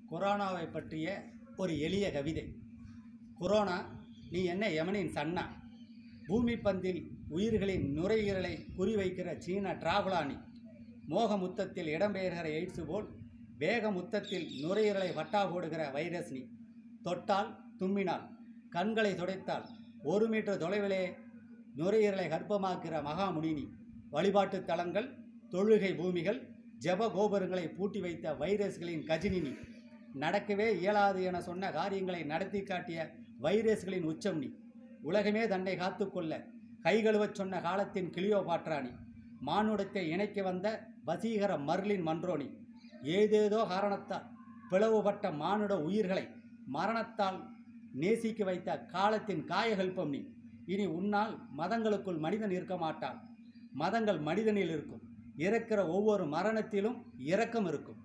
கொரோனாவை பற்றிய ஒரு எளிய கவிதை கொரோனா நீ என்ன யமனின் சன்னா பூமி பந்தில் உயிர்களின் நுரையீரலை குறிவைக்கிற சீன டிராவலானி மோக முத்தத்தில் இடம்பெயர்கிற எய்ட்ஸு போல் வேக முத்தத்தில் நுரையீரலை வட்டா போடுகிற வைரஸ் நீ தொட்டால் தும்மினால் கண்களை துடைத்தால் ஒரு மீட்டர் தொலைவிலே நுரையீரலை கர்ப்பமாக்குற மகாமுனினி வழிபாட்டு தலங்கள் தொழுகை பூமிகள் ஜெப கோபுரங்களை பூட்டி வைத்த வைரஸ்களின் கஜினினி நடக்கவே இயலாது என சொன்ன காரியங்களை நடத்தி காட்டிய வைரஸ்களின் உச்சம் நீ உலகமே தன்னை காத்துக்கொள்ள கைகழுவச் சொன்ன காலத்தின் கிளியோ பாற்றானி மானுடத்தை இணைக்க வந்த வசீகர மர்லின் மன்றோனி ஏதேதோ காரணத்தால் பிளவுபட்ட மானுட உயிர்களை மரணத்தால் நேசிக்க வைத்த காலத்தின் காயகல்பம் நீ இனி உன்னால் மதங்களுக்குள் மனிதன் இருக்க மாட்டான் மதங்கள் மனிதனில் இருக்கும் இறக்கிற ஒவ்வொரு மரணத்திலும் இரக்கம் இருக்கும்